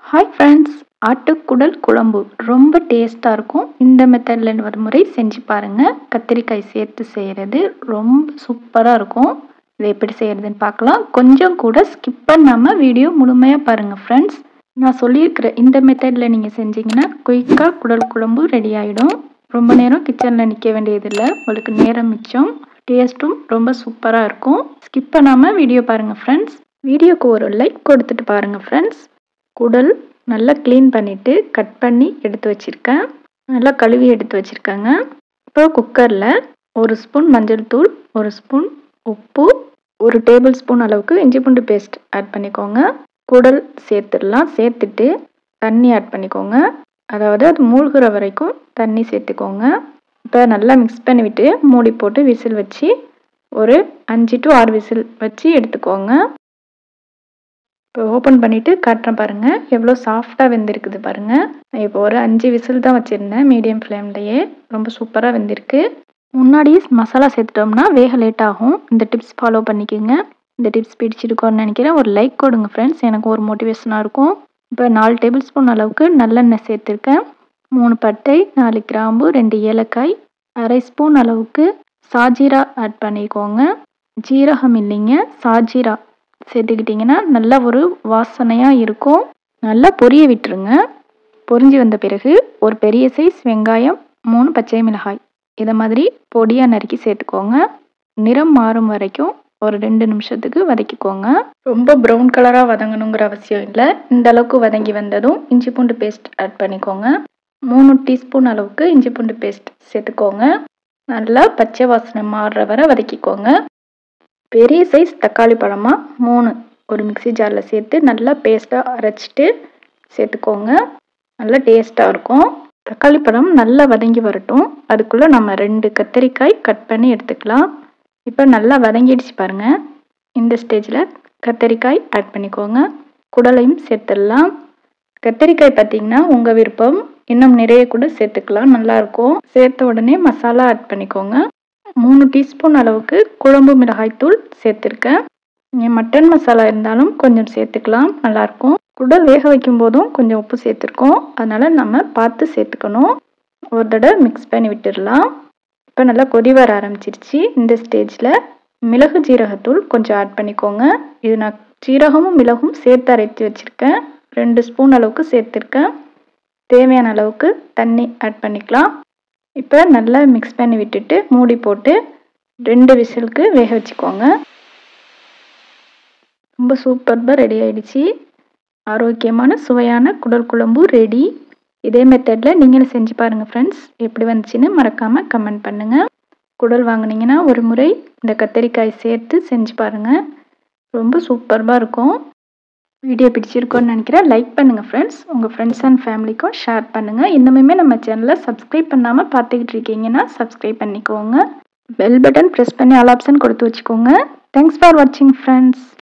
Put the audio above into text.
hi friends ஆட்டுக்குடல் குழம்பு ரொம்ப டேஸ்ட்டாக இருக்கும் இந்த மெத்தடில் ஒரு முறை செஞ்சு பாருங்கள் கத்திரிக்காய் சேர்த்து செய்கிறது ரொம்ப சூப்பராக இருக்கும் இதை எப்படி செய்கிறதுன்னு பார்க்கலாம் கொஞ்சம் கூட ஸ்கிப் பண்ணாமல் வீடியோ முழுமையாக பாருங்கள் ஃப்ரெண்ட்ஸ் நான் சொல்லியிருக்கிற இந்த மெத்தடில் நீங்கள் செஞ்சீங்கன்னா குயிக்காக குடல் குழம்பு ரெடி ஆகிடும் ரொம்ப நேரம் கிச்சனில் நிற்க வேண்டியதில்லை உங்களுக்கு நேரம் மிச்சம் டேஸ்ட்டும் ரொம்ப சூப்பராக இருக்கும் ஸ்கிப் பண்ணாமல் வீடியோ பாருங்கள் ஃப்ரெண்ட்ஸ் வீடியோக்கு ஒரு லைக் கொடுத்துட்டு பாருங்கள் ஃப்ரெண்ட்ஸ் குடல் நல்லா க்ளீன் பண்ணிவிட்டு கட் பண்ணி எடுத்து வச்சுருக்கேன் நல்லா கழுவி எடுத்து வச்சுருக்கேங்க இப்போ குக்கரில் ஒரு ஸ்பூன் மஞ்சள் தூள் ஒரு ஸ்பூன் உப்பு ஒரு டேபிள் ஸ்பூன் அளவுக்கு இஞ்சி பூண்டு பேஸ்ட் ஆட் பண்ணிக்கோங்க குடல் சேர்த்துடலாம் சேர்த்துட்டு தண்ணி ஆட் பண்ணிக்கோங்க அதாவது அது மூழ்கிற வரைக்கும் தண்ணி சேர்த்துக்கோங்க இப்போ நல்லா மிக்ஸ் பண்ணிவிட்டு மூடி போட்டு விசில் வச்சு ஒரு அஞ்சு டு ஆறு விசில் வச்சு எடுத்துக்கோங்க இப்போ ஓப்பன் பண்ணிவிட்டு காட்டுறேன் பாருங்கள் எவ்வளோ சாஃப்டாக வெந்திருக்குது பாருங்கள் நான் இப்போ ஒரு அஞ்சு விசில் தான் வச்சுருந்தேன் மீடியம் ஃப்ளேம்லையே ரொம்ப சூப்பராக வெந்திருக்கு முன்னாடி மசாலா சேர்த்துட்டோம்னா வேக லேட் ஆகும் இந்த டிப்ஸ் ஃபாலோ பண்ணிக்கோங்க இந்த டிப்ஸ் பிடிச்சிருக்கோன்னு நினைக்கிறேன் ஒரு லைக் கொடுங்க ஃப்ரெண்ட்ஸ் எனக்கு ஒரு மோட்டிவேஷனாக இருக்கும் இப்போ நாலு டேபிள் ஸ்பூன் அளவுக்கு நல்லெண்ணெய் சேர்த்துருக்கேன் மூணு பட்டை நாலு கிராம்பு ரெண்டு ஏலக்காய் அரை ஸ்பூன் அளவுக்கு சாஜீரா ஆட் பண்ணிக்கோங்க ஜீரகம் இல்லைங்க சாஜீரா சேர்த்துக்கிட்டிங்கன்னா நல்ல ஒரு வாசனையாக இருக்கும் நல்லா பொரிய விட்டுருங்க பொரிஞ்சு வந்த பிறகு ஒரு பெரிய சைஸ் வெங்காயம் மூணு பச்சை மிளகாய் இதை மாதிரி பொடியாக நறுக்கி சேர்த்துக்கோங்க நிறம் மாறும் வரைக்கும் ஒரு ரெண்டு நிமிஷத்துக்கு வதக்கிக்கோங்க ரொம்ப ப்ரௌன் கலராக வதங்கணுங்கிற அவசியம் இல்லை இந்த அளவுக்கு வதங்கி வந்ததும் இஞ்சி பூண்டு பேஸ்ட் ஆட் பண்ணிக்கோங்க மூணு டீஸ்பூன் அளவுக்கு இஞ்சி பூண்டு பேஸ்ட் சேர்த்துக்கோங்க நல்லா பச்சை வாசனை மாறுற வரை வதக்கிக்கோங்க பெரிய சைஸ் தக்காளி பழமாக மூணு ஒரு மிக்சி ஜாரில் சேர்த்து நல்லா பேஸ்ட்டாக அரைச்சிட்டு சேர்த்துக்கோங்க நல்லா டேஸ்ட்டாக இருக்கும் தக்காளி பழம் நல்லா வதங்கி வரட்டும் அதுக்குள்ளே நம்ம ரெண்டு கத்தரிக்காய் கட் பண்ணி எடுத்துக்கலாம் இப்போ நல்லா வதங்கிடுச்சு பாருங்கள் இந்த ஸ்டேஜில் கத்தரிக்காய் ஆட் பண்ணிக்கோங்க குடலையும் சேர்த்துடலாம் கத்தரிக்காய் பார்த்தீங்கன்னா உங்கள் விருப்பம் இன்னும் நிறைய கூட சேர்த்துக்கலாம் நல்லாயிருக்கும் சேர்த்த உடனே மசாலா ஆட் பண்ணிக்கோங்க மூணு டீஸ்பூன் அளவுக்கு குழம்பு மிளகாய்த்தூள் சேர்த்துருக்கேன் நீங்கள் மட்டன் மசாலா இருந்தாலும் கொஞ்சம் சேர்த்துக்கலாம் நல்லாயிருக்கும் குடல் வேக வைக்கும் போதும் கொஞ்சம் உப்பு சேர்த்துருக்கோம் அதனால் நம்ம பார்த்து சேர்த்துக்கணும் ஒரு தடவை மிக்ஸ் பண்ணி விட்டுடலாம் இப்போ நல்லா கொதி வர ஆரம்பிச்சிருச்சு இந்த ஸ்டேஜில் மிளகு ஜீரகத்தூள் கொஞ்சம் ஆட் பண்ணிக்கோங்க இது நான் ஜீரகமும் மிளகும் சேர்த்து அரைச்சி வச்சுருக்கேன் ரெண்டு ஸ்பூன் அளவுக்கு சேர்த்துருக்கேன் தேவையான அளவுக்கு தண்ணி ஆட் பண்ணிக்கலாம் இப்போ நல்லா மிக்ஸ் பண்ணி விட்டுட்டு மூடி போட்டு ரெண்டு விசிலுக்கு வேக வச்சுக்கோங்க ரொம்ப சூப்பர்பாக ரெடி ஆயிடுச்சு ஆரோக்கியமான சுவையான குடல் குழம்பு ரெடி இதே மெத்தடில் நீங்களும் செஞ்சு பாருங்கள் ஃப்ரெண்ட்ஸ் எப்படி வந்துச்சுன்னு மறக்காமல் கமெண்ட் பண்ணுங்கள் குடல் வாங்கினீங்கன்னா ஒரு முறை இந்த கத்தரிக்காய் சேர்த்து செஞ்சு பாருங்கள் ரொம்ப சூப்பர்பாக இருக்கும் வீடியோ பிடிச்சிருக்கோன்னு நினைக்கிறேன் லைக் பண்ணுங்கள் ஃப்ரெண்ட்ஸ் உங்கள் ஃப்ரெண்ட்ஸ் அண்ட் ஃபேமிலிக்கும் ஷேர் பண்ணுங்கள் இன்னுமே நம்ம சேனலை சப்ஸ்கிரைப் பண்ணாமல் பார்த்துக்கிட்டு இருக்கீங்கன்னா சப்ஸ்கிரைப் பண்ணிக்கோங்க பெல் பட்டன் ப்ரெஸ் பண்ணி ஆல் ஆப்ஷன் கொடுத்து வச்சுக்கோங்க தேங்க்ஸ் ஃபார் வாட்சிங் ஃப்ரெண்ட்ஸ்